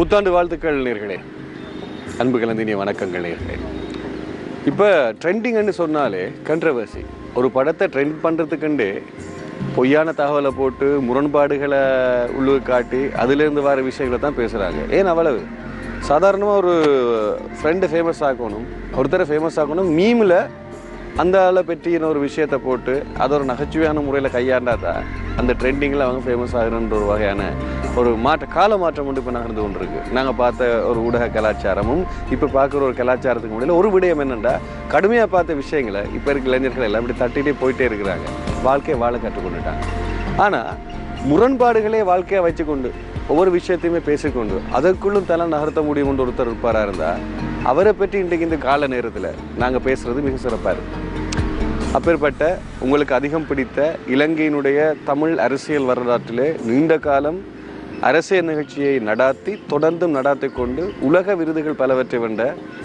புத்தாண்டு வாழ்த்துக்கள் நேர்களே அன்பு கலந்தினிய வணக்கங்கள் நேர்களே இப்போ ட்ரெண்டிங்னு சொன்னாலே கண்ட்ரவர்சி ஒரு படத்தை ட்ரெண்ட் பண்ணுறதுக்குண்டு பொய்யான தகவலை போட்டு முரண்பாடுகளை உள்ளுக்கு காட்டி அதுலேருந்து வர விஷயங்களை தான் பேசுகிறாங்க ஏன் அவ்வளவு சாதாரணமாக ஒரு ஃப்ரெண்டு ஃபேமஸ் ஆக்கணும் ஒருத்தரை ஃபேமஸ் ஆக்கணும் மீமில் அந்த ஆளை பற்றின ஒரு விஷயத்தை போட்டு அதை ஒரு நகைச்சுவையான முறையில் கையாண்டா தான் அந்த ட்ரெண்டிங்கில் அவங்க ஃபேமஸ் ஆகுறன்ற ஒரு வகையான ஒரு மாற்ற கால மாற்றம் வந்து இப்போ நகர்ந்து கொண்டிருக்கு நாங்கள் பார்த்த ஒரு ஊடக கலாச்சாரமும் இப்போ பார்க்குற ஒரு கலாச்சாரத்துக்கு முடியல ஒரு விடயம் என்னென்னா கடுமையாக பார்த்த விஷயங்களை இப்போ இருக்க இளைஞர்கள் எல்லாம் இப்படி தட்டிகிட்டே போயிட்டே இருக்கிறாங்க வாழ்க்கையை வாழ கற்றுக்கொண்டுட்டாங்க ஆனால் முரண்பாடுகளே வாழ்க்கையை வச்சுக்கொண்டு ஒவ்வொரு விஷயத்தையுமே பேசிக்கொண்டு அதற்குள்ளும் தலை நகர்த்த முடியும்னு ஒருத்தர் இருப்பாராக இருந்தால் அவரை பற்றி இன்றைக்கு இந்த கால நேரத்தில் நாங்கள் பேசுகிறது மிக சிறப்பாக இருக்கு அப்பேற்பட்ட உங்களுக்கு அதிகம் பிடித்த இலங்கையினுடைய தமிழ் அரசியல் வரலாற்றிலே நீண்ட காலம் அரசியல் நிகழ்ச்சியை நடாத்தி தொடர்ந்தும் நடாத்தி கொண்டு உலக விருதுகள் பலவற்றை வென்ற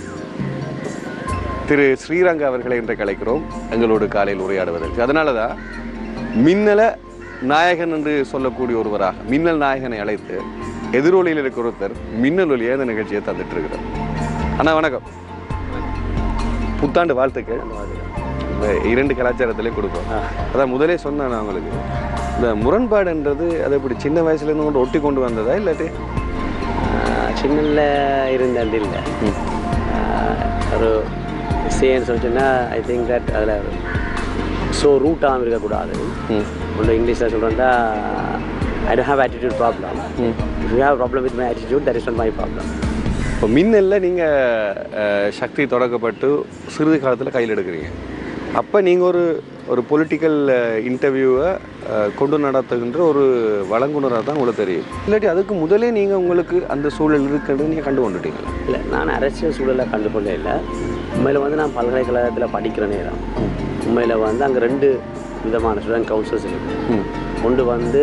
திரு ஸ்ரீரங்க அவர்களை இன்று கலைக்கிறோம் எங்களோடு காலையில் உரையாடுவதற்கு அதனால தான் மின்னல நாயகன் என்று சொல்லக்கூடிய ஒருவராக மின்னல் நாயகனை அழைத்து எதிரொலியில் இருக்கிற ஒருத்தர் மின்னல் ஒலியை இந்த நிகழ்ச்சியை தந்துட்டு இருக்கிறார் அண்ணா வணக்கம் புத்தாண்டு வாழ்த்துக்கள் இந்த இரண்டு கலாச்சாரத்திலே கொடுப்போம் அதான் முதலே சொன்னேன் நான் உங்களுக்கு இந்த முரண்பாடுன்றது அது இப்படி சின்ன வயசுலேருந்து கொண்டு ஒட்டி கொண்டு வந்ததா இல்லாட்டி சின்னல இருந்தது இல்லை ஒரு சேன்னு சொல்லிச்சுன்னா ஐ திங்க் தட் அதில் ஸோ ரூட்டாகவும் இருக்கக்கூடாது ம் உள்ள இங்கிலீஷில் சொல்கிறேன்டா I don't have attitude problem if you have problem with my attitude that is not my problem இப்போ மின்னல்ல நீங்கள் சக்தி தொடக்கப்பட்டு சிறிது காலத்தில் கையில் எடுக்கிறீங்க அப்போ நீங்கள் ஒரு ஒரு பொலிட்டிக்கல் இன்டர்வியூவை கொண்டு நடத்துகின்ற ஒரு வழங்குனராக தான் உங்களுக்கு தெரியும் இல்லாட்டி அதுக்கு முதலே நீங்கள் உங்களுக்கு அந்த சூழல் இருக்குன்னு நீங்கள் கண்டு கொண்டுட்டீங்களா இல்லை நான் அரசியல் சூழலை கண்டுகொள்ள இல்லை உண்மையில் வந்து நான் பல்கலைக்கழகத்தில் படிக்கிற நேரம் உண்மையில் வந்து அங்கே ரெண்டு விதமான ஸ்டூடெண்ட் கவுன்சில்ஸ் இருக்கு ம் ஒன்று வந்து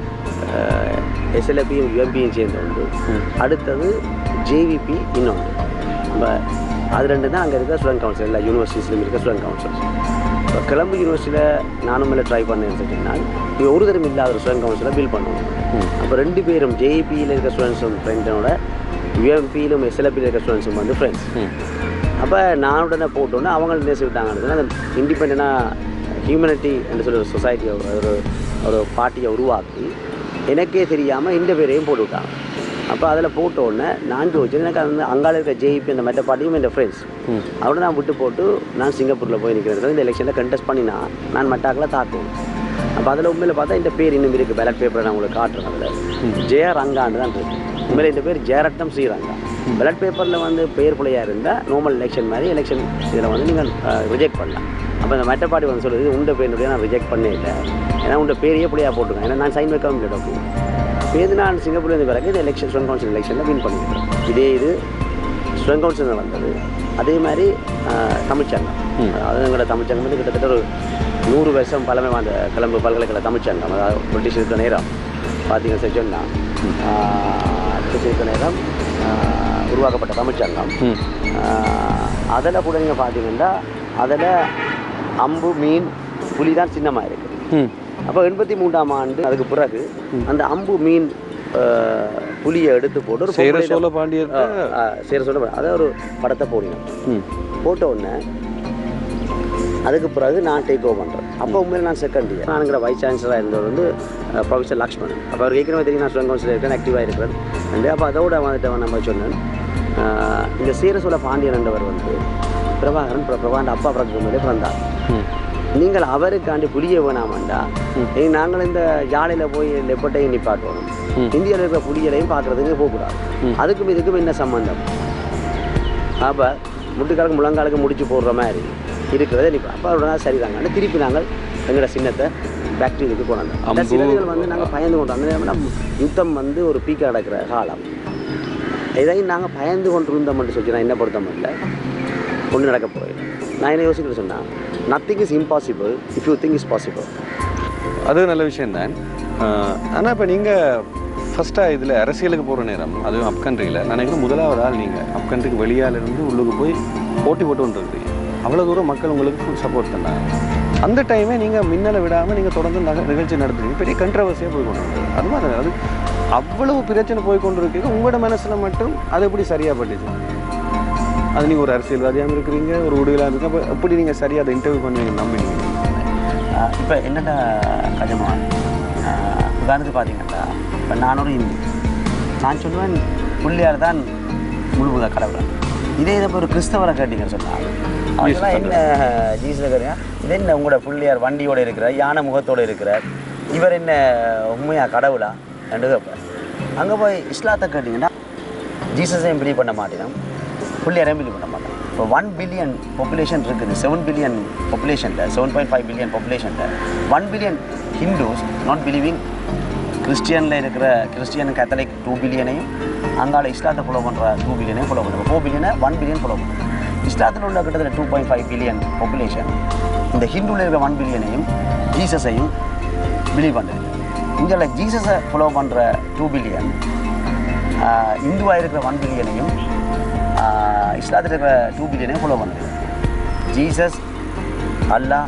எஸ்எல்பியும் யுஎம்பியும் சேர்ந்த ஒன்று அடுத்தது ஜேவிபி இன்னொன்று நம்ம அது ரெண்டு தான் அங்கே இருக்க ஸ்டூடெண்ட் கவுன்சில் எல்லா யூனிவர்சிட்டிஸ்லையும் இருக்க ஸ்டூடெண்ட் கவுன்சில்ஸ் இப்போ கிளம்பு யூனிவர்சிட்டியில் நானும் மேலே ட்ரை பண்ணேன்னு சொல்லிட்டீங்கன்னா இது ஒரு தரம் இல்லாத ஒரு ஸ்டூடெண்ட் கவுன்சிலை பில் பண்ணுவோம் அப்போ ரெண்டு பேரும் ஜேஇபியில் இருக்க ஸ்டூடெண்ட்ஸும் ஃப்ரெண்டோட யுஎம்பியிலும் எஸ்எல்பியில் இருக்க ஸ்டூடெண்ட்ஸும் வந்து ஃப்ரெண்ட்ஸ் ம் அப்போ நான் உடனே போட்டோன்னே அவங்க நேசி விட்டாங்கன்னு அந்த இண்டிபெண்ட்டாக ஹியூமனிட்டி என்று சொல்லி ஒரு சொசைட்டியை ஒரு ஒரு பார்ட்டியை உருவாக்கி எனக்கே தெரியாமல் இந்த பேரையும் போட்டு விட்டாங்க அப்போ அதில் போட்ட உடனே நான் யோசிச்சேன் எனக்கு அந்த அங்கால இருக்க ஜேஇபி அந்த மற்ற பார்ட்டியும் என் ஃப்ரெண்ட்ஸ் ம் அவரோட நான் விட்டு போட்டு நான் சிங்கப்பூரில் போய் நிற்கிறேன் இந்த எலெக்ஷனில் கண்டெஸ்ட் பண்ணினா நான் மட்டாக்களை தாக்குவேன் அப்போ அதில் உண்மையில் பார்த்தா இந்த பேர் இன்னும் இருக்குது பேலட் பேப்பரை நான் உங்களுக்கு காட்டுறேன் அதில் ஜெய ரங்கான்னு தான் இருக்கு உண்மையில் இந்த பேர் ஜெயரட்டம் ஸ்ரீரங்கா பேலட் பேப்பரில் வந்து பேர் பிள்ளையாக இருந்தால் நார்மல் எலெக்ஷன் மாதிரி எலெக்ஷன் இதில் வந்து நீங்கள் ரிஜெக்ட் பண்ணலாம் அப்போ இந்த மெட்ட பார்ட்டி வந்து சொல்லுது உண்ட பேருடைய நான் ரிஜெக்ட் பண்ணே இல்லை ஏன்னா உண்ட பேரையே பிள்ளையாக போட்டுருக்கேன் ஏன்னா நான் சைன் வைக்கவும் இல்லை டாக்குமெண்ட் பேருந்து நான் சிங்கப்பூர்லேருந்து பிறகு இந்த எலெக்ஷன் ஸ்டூடெண்ட் கவுன்சில் எலெக்ஷனில் வின் பண்ணிக்கிறேன் இதே இது ஸ்டூடெண்ட் கவுன்சில் நடந்தது அதே மாதிரி ஆஹ், தமிழ்ச்சங்கம் அதாவது எங்களோட தமிழ்ச்சங்கம் வந்து கிட்டத்தட்ட ஒரு நூறு வருஷம் பழமை வாழ்ந்த கிளம்பு பல்கலைக்கழக தமிழ்ச்சங்கம் அதாவது பிரிட்டிஷ் இருக்கிற நேரம் பார்த்தீங்கன்னு சொன்னால் பிரிட்டிஷ் இருக்கிற நேரம் ஆஹ், உருவாக்கப்பட்ட தமிழ்ச்சங்கம் ம் அதில் கூட நீங்கள் பார்த்தீங்கன்னா அதில் அம்பு மீன் புலி தான் சின்னமாக இருக்குது ம் அப்போ எண்பத்தி மூன்றாம் ஆண்டு அதுக்கு பிறகு அந்த அம்பு மீன் ஆஹ், புலியை எடுத்து போட்டு ஒரு சேர பொம்பளை- சோழ பாண்டியர்கிட்ட ஆ, ஆ, சேர சொல்ல அதை ஒரு படத்தை போடணும் ம் போட்ட உடனே அதுக்கு பிறகு நான் டேக் ஓவர் பண்ணுறேன் அப்போ உண்மையில் நான் செகண்ட் இயர் நானுங்கிற வைஸ் சான்சலராக இருந்தவர் வந்து ப்ரொஃபஸர் லக்ஷ்மணன் அப்போ அவர் ஏற்கனவே தெரியும் நான் ஸ்டூடெண்ட் கவுன்சில் இருக்கேன் ஆக்டிவாக இருக்கிறேன் அண்டு அப்போ அதோட வந்துட்டு நம்ம சொன்னேன் ஆ, இந்த சேரசோழ பாண்டியன் என்றவர் வந்து பிரபாகரன் பிர- பிரபாகரன் அப்பா பிரகமே பிறந்தார் ம் நீங்கள் அவருக்காண்டி புளிய வேணாமாண்டா ஏய், நாங்கள் இந்த யாழையில் போய் லெப்பட்டையும் நிப்பாட்டுவோம் இந்தியாவில் இருக்கிற புலிகளையும் பார்க்குறதுக்கு போகக்கூடாது அதுக்கும் இதுக்கும் என்ன சம்பந்தம் அப்போ முட்டுக்காலுக்கு முழங்காலுக்கு முடிச்சு போடுற மாதிரி இருக்கிறத நிப்பா அப்போ அவரோட சரிதாங்க திருப்பி நாங்கள் எங்களோட சின்னத்தை பேக்டீரியாவுக்கு கொண்டாந்தோம் அந்த அம்பு. சின்னங்கள் வந்து நாங்கள் பயந்து கொண்டோம் அந்த நேரம்னா யுத்தம் வந்து ஒரு பீக்க நடக்கிற காலம் இதையும் நாங்கள் பயந்து கொண்டு இருந்தோம்னு சொல்லி நான் என்ன பொறுத்த இல்லை ஒன்றும் நடக்க போகுது நான் என்ன யோசிக்கிறேன் சொன்னால் nothing is impossible if you think is possible அது நல்ல விஷயம்தான் ஆனால் இப்போ நீங்கள் ஃபஸ்ட்டாக இதில் அரசியலுக்கு போகிற நேரம் அதுவும் அப்கண்ட்ரியில் நான் நினைக்கிறேன் முதலாவது ஆள் நீங்கள் அப்கண்ட்ரிக்கு வெளியால இருந்து உள்ளுக்கு போய் போட்டி போட்டு வந்துருக்கீங்க அவ்வளோ தூரம் மக்கள் உங்களுக்கு ஃபுல் சப்போர்ட் பண்ணாங்க அந்த டைமே நீங்கள் மின்னலை விடாமல் நீங்கள் தொடர்ந்து நக நிகழ்ச்சி நடத்துறீங்க பெரிய கண்ட்ரவர்சியாக போய் கொண்டு வந்தது அது மாதிரி அது அவ்வளவு பிரச்சனை போய் கொண்டு இருக்கு உங்களோட மனசுல மட்டும் அது எப்படி சரியா பட்டுச்சு அது நீங்க ஒரு அரசியல்வாதியாக இருக்கிறீங்க ஒரு உடுகளாக இருக்கு அப்போ எப்படி நீங்க சரியா அதை இன்டர்வியூ பண்ணுவீங்க நம்பினீங்க இப்போ என்னடா கஜமா உதாரணத்துக்கு பார்த்தீங்கன்னா இப்போ நான் ஒரு இந்து நான் சொல்லுவேன் பிள்ளையார் தான் முழுமுத கடவுள் இதே இதை இப்ப ஒரு கிறிஸ்தவரை கேட்டீங்கன்னு சொன்னால் அவங்களாம் என்ன ஜீசஸ் கேட்டீங்க இது என்ன உங்களோட பிள்ளையார் வண்டியோட இருக்கிறார் யானை முகத்தோட இருக்கிறார் இவர் என்ன உண்மையா கடவுளா என்று கேட்பார் அங்கே போய் இஸ்லாத்தை கேட்டிங்கன்னா ஜீசஸையும் பிலீவ் பண்ண மாட்டேன் பிள்ளையாரையும் பிலீவ் பண்ண மாட்டேன் இப்போ ஒன் பில்லியன் பாப்புலேஷன் இருக்குது செவன் பில்லியன் பாப்புலேஷனில் செவன் பாயிண்ட் ஃபைவ் பில்லியன் பாப்புலேஷனில் one billion Hindus not believing கிறிஸ்டியனில் இருக்கிற கிறிஸ்டியன் கேத்தலிக் டூ பில்லியனையும் அங்கால இஸ்லாத்தை ஃபாலோ பண்ணுற டூ பில்லியனையும் ஃபாலோ பண்ணுறோம் ஃபோர் பில்லியனை ஒன் பில்லியன் ஃபாலோ பண்ணுறோம் இஸ்லாத்தில் உள்ள கிட்டத்தட்ட two point five billion population இந்த ஹிந்துவில் இருக்கிற ஒன் பில்லியனையும் ஜீசஸையும் பிலீவ் பண்ணுறது இங்கே ஜீசஸை ஃபாலோ பண்ணுற டூ பில்லியன் இந்துவாக இருக்கிற ஒன் பில்லியனையும் இஸ்லாத்தில் இருக்கிற டூ பில்லியனையும் ஃபாலோ பண்ணுது ஜீசஸ் அல்லாஹ்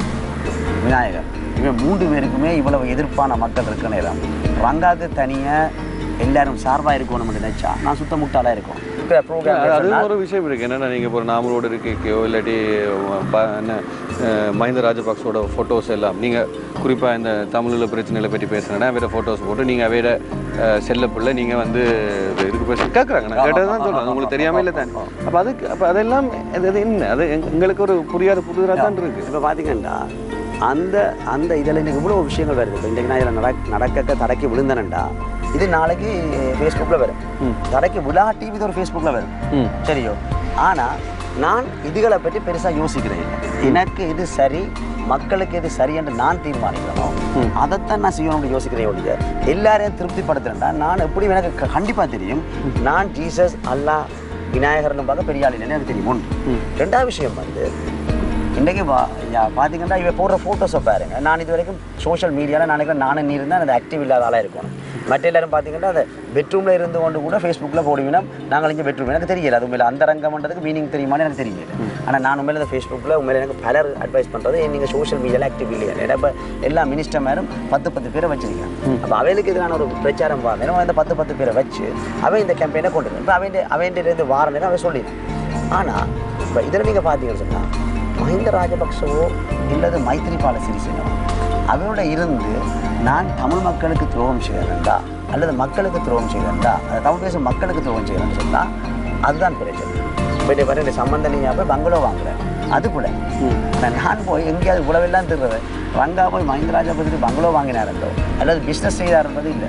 விநாயகர் இவன் மூன்று பேருக்குமே இவ்வளவு எதிர்ப்பான மக்கள் இருக்க நேரம் ரங்காக்கு தனியாக எல்லாரும் சார்பாக இருக்கணும்னு நினைச்சா நான் சுத்த முட்டாளாக இருக்கும் இருக்கிற அது ப்ரோக்ராம் ஒரு விஷயம் இருக்கு என்னன்னா நீங்க இப்போ ஒரு நாமளோட இருக்கையோ இல்லாட்டி ப- என்ன அஹ், மஹிந்த ராஜபக்சோட ஃபோட்டோஸ் எல்லாம் நீங்க குறிப்பா இந்த தமிழில் பிரச்சனைகளை பற்றி பேசுனா வேற ஃபோட்டோஸ் போட்டு நீங்க வேற செல்ல பிள்ளை நீங்க வந்து இது இதுக்கு பேச கேட்குறாங்க நான் கேட்டது தான் சொல்றேன் அது உங்களுக்கு தெரியாம இல்லை தானே அப்போ அதுக்கு அப்போ அதெல்லாம் அது அது என்ன அது எங்க- எங்களுக்கு ஒரு புரியாத புதுதாக தான் இருக்கு இப்போ பார்த்தீங்கன்னா அந்த அந்த இதில் எனக்கு இவ்வளோ விஷயங்கள் வருது இப்போ இன்றைக்கு நான் இதில் நடக் நடக்க தடக்கி விழுந்தேனண்டா இது நாளைக்கு ஃபேஸ்புக்கில் வரும் ம். தடக்கி விழாட்டி இது ஒரு ஃபேஸ்புக்கில் வரும் ம் சரியோ ஆனால் நான் இதுகளை பற்றி பெருசாக யோசிக்கிறேன் இல்லை. எனக்கு இது சரி மக்களுக்கு எது சரி என்று நான் தீர்மானிக்கிறோம் ம். அதைத்தான் நான் செய்யணும்னு யோசிக்கிறேன் ஒழிய எல்லாரையும் திருப்திப்படுத்துறேன்டா நான் எப்படி எனக்கு கண்டிப்பாக தெரியும் நான் ஜீசஸ் அல்லாஹ் விநாயகர்னு பார்க்க பெரிய ஆள் இல்லைன்னு எனக்கு தெரியும் ஒன்று ம். ரெண்டாவது விஷயம் வந்து இன்றைக்கு வா யா- பார்த்தீங்கன்னா இவ போடுற ஃபோட்டோஸை பாருங்க நான் இது வரைக்கும் சோஷியல் மீடியாவில் நினைக்கிறேன் நானும் நீ இருந்தால் அது ஆக்டிவ் இல்லாத ஆளாக இருக்கணும் மற்ற எல்லாரும் பார்த்தீங்கன்னா அந்த பெட்ரூமில் இருந்து கொண்டு கூட ஃபேஸ்புக்கில் போடுவீங்கன்னா நாங்கள் இங்கே பெட்ரூம் எனக்கு தெரியல அது உண்மையில அந்த ரங்கம்ன்றதுக்கு மீனிங் தெரியுமான்னு எனக்கு தெரியல ஆனால் நான் உண்மையில இந்த ஃபேஸ்புக்கில் உண்மையில எனக்கு பலர் அட்வைஸ் பண்ணுறது நீங்கள் சோஷியல் மீடியாவில் ஆக்டிவ் இல்லையா ஏன்னா இப்போ எல்லா மினிஸ்டர் மேரும் பத்து பத்து பேரை வச்சிருக்கேன் அப்போ அவைகளுக்கு எதிரான ஒரு பிரச்சாரம் பார்த்தேன் அந்த பத்து பத்து பேரை வச்சு அவன் இந்த கேம்பெயினை கொண்டு வரேன் இப்போ அவன் அவன்கிட்ட வார நேரம் அவன் சொல்லிடுறேன் ஆனால் இப்போ இதில் நீங்கள் பார்த்தீங்கன்னு சொன்னால் மஹிந்த ராஜபக்சவோ இல்லது மைத்திரிபால சிறிசேனோ அவரோட இருந்து நான் தமிழ் மக்களுக்கு துரோகம் செய்கிறேன்டா அல்லது மக்களுக்கு துரோகம் செய்கிறேன்டா அந்த தமிழ் பேசும் மக்களுக்கு துரோகம் செய்கிறேன்னு சொன்னால் அதுதான் பிரச்சனை இப்போ இதை பாரு இந்த சம்பந்தனியாக போய் பங்களோ வாங்குறேன் அது கூட ஆனா நான் போய் எங்கேயாவது உழவெல்லாம் திருடுறேன் ரங்கா போய் மஹிந்த ராஜபக்சே பங்களோ வாங்கினாருந்தோ அல்லது பிஸ்னஸ் செய்தாருன்றது இல்லை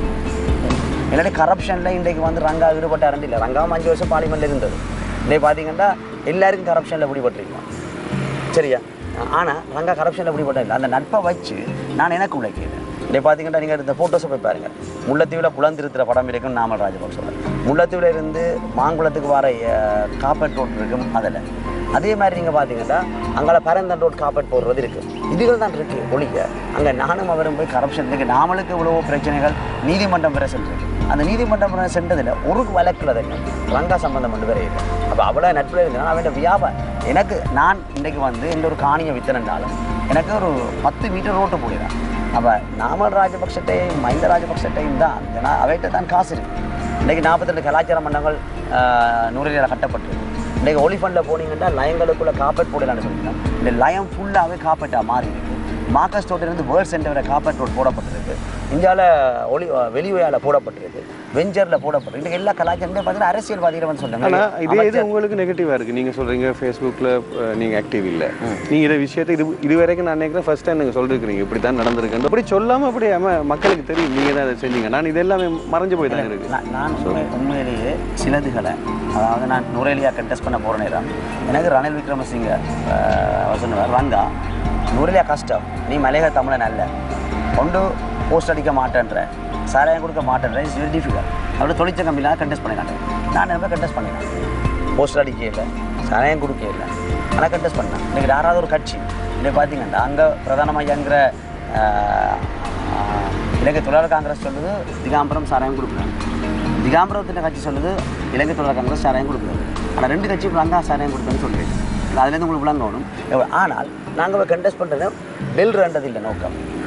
இல்லாட்டி கரப்ஷனில் இன்றைக்கு வந்து ரங்கா ஈடுபட்டாருன்னு இல்லை ரங்காவும் அஞ்சு வருஷம் பார்லிமெண்ட்டில் இருந்தது இன்றைக்கு பார்த்தீங்கன்னா எல்லாருக்கும் கரப்ஷனில் பிடிபட்டிருக்கோம் சரியா ஆனால் ரங்கா கரப்ஷனில் பிடிபட்ட இல்லை அந்த நட்பை வச்சு நான் எனக்கு உழைக்கிறேன் இன்றைக்கு பார்த்தீங்கன்னா நீங்கள் இந்த ஃபோட்டோஸை போய் பாருங்கள் முல்லைத்தீவில் குளந்திருத்துற படம் இருக்கும் நாமல் ராஜபக்சோட முல்லைத்தீவில் இருந்து மாங்குளத்துக்கு வர காப்பட் ரோட் இருக்கும் அதில் அதே மாதிரி நீங்கள் பார்த்தீங்கன்னா அங்கே பரந்தன் ரோட் காப்பட் போடுறது இருக்குது இதுகள் தான் இருக்குது ஒழிய அங்கே நானும் அவரும் போய் கரப்ஷன் இருக்கு நாமளுக்கு இவ்வளவோ பிரச்சனைகள் நீதிமன்றம் வரை சென்றிருக்கு அந்த நீதிமன்றம் வரை சென்றதில் ஒரு வழக்கில் தான் ரங்கா சம்பந்தம் கொண்டு வரை இல்லை அப்போ அவ்வளோ நட்பில் இருந்தால் அவன் வியாபாரம் எனக்கு நான் இன்றைக்கு வந்து இந்த ஒரு காணியை வித்தனண்டாலும் எனக்கு ஒரு பத்து மீட்டர் ரோட்டு போடுறேன் அப்போ நாமல் ராஜபக்சட்டையும் மஹிந்த ராஜபக்சட்டையும் தான் ஏன்னா அவைகிட்ட தான் காசு இருக்குது இன்றைக்கி நாற்பத்தெட்டு கலாச்சார மண்டங்கள் நூறில் கட்டப்பட்டிருக்கு இன்றைக்கி ஒலிஃபண்டில் போனீங்கன்னா லயங்களுக்குள்ளே காப்பேட் போடலான்னு சொல்லியிருக்கேன் இந்த லயம் ஃபுல்லாகவே காப்பேட்டாக மாறி இருக்கு மார்க்கஸ் தோட்டிலிருந்து வேர்ல்ட் சென்டர் வரை காப்பேட் ரோட் போடப்பட்டிருக்கு இந்தியாவில் ஒளி வெளிவையால் போடப்பட்டிருக்கு வெஞ்சரில் போடப்பட்டிருக்கு இன்றைக்கி எல்லா கலாச்சாரங்களும் பார்த்தீங்கன்னா அரசியல்வாதிகள் வந்து ஆனா சொல்லுங்கள் இதே இது உங்களுக்கு நெகட்டிவா இருக்கு நீங்க சொல்றீங்க ஃபேஸ்புக்கில் நீங்க ஆக்டிவ் இல்ல நீங்க இதை விஷயத்தை இது இது வரைக்கும் நான் நினைக்கிறேன் ஃபர்ஸ்ட் டைம் நீங்க சொல்லிருக்கீங்க இப்படி தான் நடந்திருக்கு அப்படி சொல்லாம அப்படி ஆமா, மக்களுக்கு தெரியும் நீங்க தான் அதை செஞ்சீங்க நான் இது எல்லாமே மறைஞ்சு போய் தான் இருக்கு நான் நான் உண்மை உண்மையிலேயே சிலதுகளை அதாவது நான் நுரேலியா கண்டெஸ்ட் பண்ண போகிற நேரம் எனக்கு ரணில் விக்ரமசிங்க ஆஹ், அவர் சொன்னார் ரங்கா நுரேலியா கஷ்டம் நீ மலையக தமிழன் அல்ல கொண்டு போஸ்ட் அடிக்க மாட்டேன்ற சாராயம் கொடுக்க மாட்டேன்ற இட்ஸ் வெரி டிஃபிகல்ட் அவரோட தொழிற்சங்க கம்பெனிலாம் கண்டெஸ்ட் பண்ணினாங்க நான் என்ன கண்டெஸ்ட் பண்ணினேன் போஸ்டர் அடிக்க இல்லை சாராயம் கொடுக்க இல்லை ஆனால் கண்டெஸ்ட் பண்ணேன் இன்றைக்கி யாராவது ஒரு கட்சி இன்னைக்கு பார்த்தீங்கன்னா அங்கே பிரதானமாக இயங்குற ஆஹ், ஆஹ், இலங்கை தொழிலாளர் காங்கிரஸ் சொல்லுது திகாம்பரம் சாராயம் கொடுக்குறாங்க திகாம்பரத்தின் கட்சி சொல்லுது இலங்கை தொழிலாளர் காங்கிரஸ் சாராயம் கொடுக்குறது ஆனால் ரெண்டு கட்சி ரங்கா சாராயம் கொடுக்குறேன்னு சொல்கிறேன் அதுலேருந்து உங்களுக்கு விளங்கணும் எவ்வளவு- ஆனால் நாங்கள் கண்டெஸ்ட் பண்ணுறது வெல்றன்றது இல்லை நோக்கம்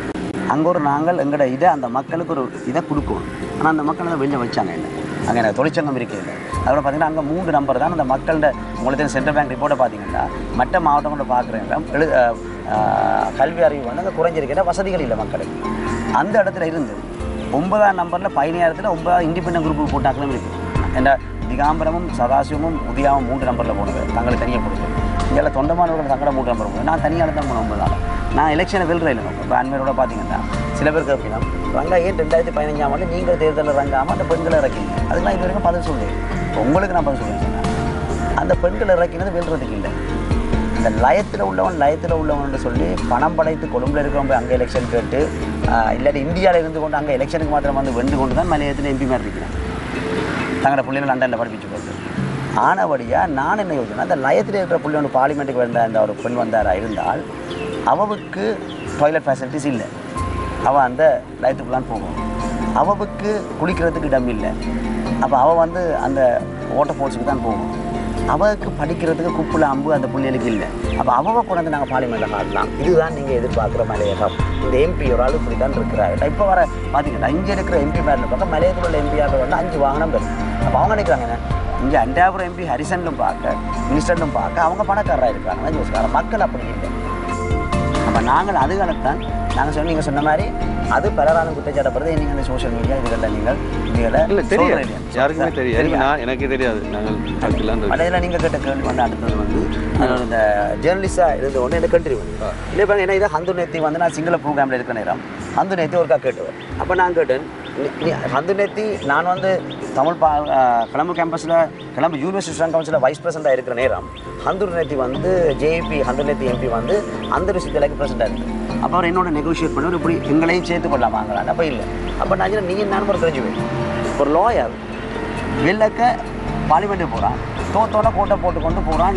அங்கே ஒரு நாங்கள் எங்களோட இதை அந்த மக்களுக்கு ஒரு இதை கொடுக்கணும் ஆனால் அந்த மக்கள் அதை வெளில வச்சாங்க இல்லை அங்கே எனக்கு தொழிற்சங்கம் இருக்குது அதோட பார்த்தீங்கன்னா அங்கே மூன்று நம்பர் தான் அந்த மக்களோட உங்களுக்கு சென்ட்ரல் பேங்க் ரிப்போர்ட்டை பார்த்தீங்கன்னா மற்ற மாவட்டங்களோட பார்க்குறேன் எழு அஹ், அஹ், கல்வி அறிவு வந்து அங்கே குறைஞ்சிருக்கிற வசதிகள் இல்லை மக்களுக்கு அந்த இடத்துல இருந்து ஒன்பதாம் நம்பரில் பதினாயிரத்தில் ஒன்பதாம் இண்டிபெண்டன்ட் குரூப் போட்டாக்களும் இருக்குது என்ற திகாம்பரமும் சதாசிவமும் உதயாவும் மூன்று நம்பரில் போனது தங்களுக்கு தனியாக போடுது இங்கே தொண்டமானவர்கள் தங்களை மூன்று நம்பர் போடுது நான் தனியாக தான் போனேன் ஒன்பதால் நான் எலெக்ஷனை வெல்ற இல்லை இப்போ அன்மையோட பார்த்தீங்கன்னா சில பேர் கேட்கணும் ரங்கா ஏன் ரெண்டாயிரத்தி பதினஞ்சாம் ஆண்டு நீங்கள் தேர்தலில் ரங்காமல் அந்த பெண்களை இறக்கிங்க அதுக்கெல்லாம் இது வரைக்கும் பதில் சொல்லு உங்களுக்கு நான் பதில் சொல்லுவேன் சொன்னேன் அந்த பெண்களை இறக்கினது வெல்றதுக்கு இல்லை இந்த லயத்தில் உள்ளவன் லயத்தில் உள்ளவன் சொல்லி பணம் படைத்து கொழும்புல இருக்கிறவங்க அங்கே எலெக்ஷன் கேட்டு ஆஹ், இல்லாட்டி இந்தியாவில் இருந்து கொண்டு அங்கே எலெக்ஷனுக்கு மாத்திரம் வந்து வென்று கொண்டு தான் மலையத்தில் எம்பி மாதிரி இருக்கிறேன் தங்களோட பிள்ளைகள் லண்டனில் படிப்பிச்சு போட்டு ஆனபடியாக நான் என்ன யோசனை அந்த லயத்தில் இருக்கிற பிள்ளை ஒன்று பார்லிமெண்ட்டுக்கு வந்த அந்த ஒரு பெண் வந்தாரா இருந்தால் அவவுக்கு டாய்லெட் ஃபெசிலிட்டிஸ் இல்லை அவள் அந்த லயத்துக்குள்ளான் போகும் அவவுக்கு குளிக்கிறதுக்கு இடம் இல்லை அப்போ அவள் வந்து அந்த வாட்டர் ஃபால்ஸுக்கு தான் போகும் அவளுக்கு படிக்கிறதுக்கு குப்புல அம்பு அந்த பிள்ளைகளுக்கு இல்லை அப்போ அவவை கொண்டு நாங்கள் பார்லிமெண்ட்டில் காட்டலாம் இதுதான் நீங்கள் எதிர்பார்க்குற மலையகம் இந்த எம்பி ஒரு ஆள் இப்படி தான் இருக்கிறாரு இப்போ வர பார்த்தீங்கன்னா இங்கே இருக்கிற எம்பி மேலே பார்க்க மலையத்தில் உள்ள எம்பியாக வந்து அஞ்சு வாகனம் பெறும் அப்போ அவங்க நினைக்கிறாங்க என்ன இங்கே அண்டாபுரம் எம்பி ஹரிசன்லும் பார்க்க மினிஸ்டர்லும் பார்க்க அவங்க பணக்காரராக இருக்காங்க யோசிக்கிறாங்க மக்கள் அப்படி இல்லை அப்போ நாங்கள் அதுகாலத்தான் நாங்கள் சொன்ன நீங்கள் சொன்ன மாதிரி அது பலராலும் குற்றச்சாட்டப்படுறது நீங்கள் அந்த சோஷியல் மீடியா இதுகளில் நீங்கள் இதுகளை இல்லை தெரியாது சொல்றீங்க. யாருக்குமே தெரியாது தெரியா? நான் எனக்கே தெரியாது நாங்கள் அதுக்கெல்லாம் மலையில் நீங்கள் கேட்ட கேள்வி வந்து அடுத்தது வந்து அதோட இந்த ஜேர்னலிஸ்டாக இருந்த உடனே எனக்கு கண்ட்ரி வந்து இல்லை பாருங்க ஏன்னா இதை ஹந்து நேத்தி வந்து நான் சிங்கள ப்ரோக்ராமில் இருக்க நேரம் ஹந்து நேத்தி ஒருக்கா கேட்டுவேன் அப்போ நான் கேட்டேன் நீ- நீ ஹந்து நேத்தி நான் வந்து தமிழ் பா அஹ், கிளம்பு கேம்பஸில் கிளம்பு யூனிவர்சிட்டி ஸ்டூடெண்ட் கவுன்சிலில் வைஸ் பிரசிடண்டாக இருக்கிற நேரம் ஹந்து நேத்தி வந்து ஜேபி ஹந்து நேத்தி எம்பி வந்து அந்த விஷயத்தில் பிரசிடண்டாக இருக்குது அப்போ அவர் என்னோட நெகோஷியேட் பண்ணி இப்படி எங்களையும் சேர்த்து கொள்ளலாம் வாங்கலாம் அப்போ இல்லை அப்போ நான் சொன்னேன், நீ நானும் ஒரு கிராஜுவேட் ஒரு லாயர் வெளிலக்க பார்லிமெண்ட்டுக்கு போகிறான் தோத்தோட கோட்டை போட்டுக்கொண்டு போகிறான்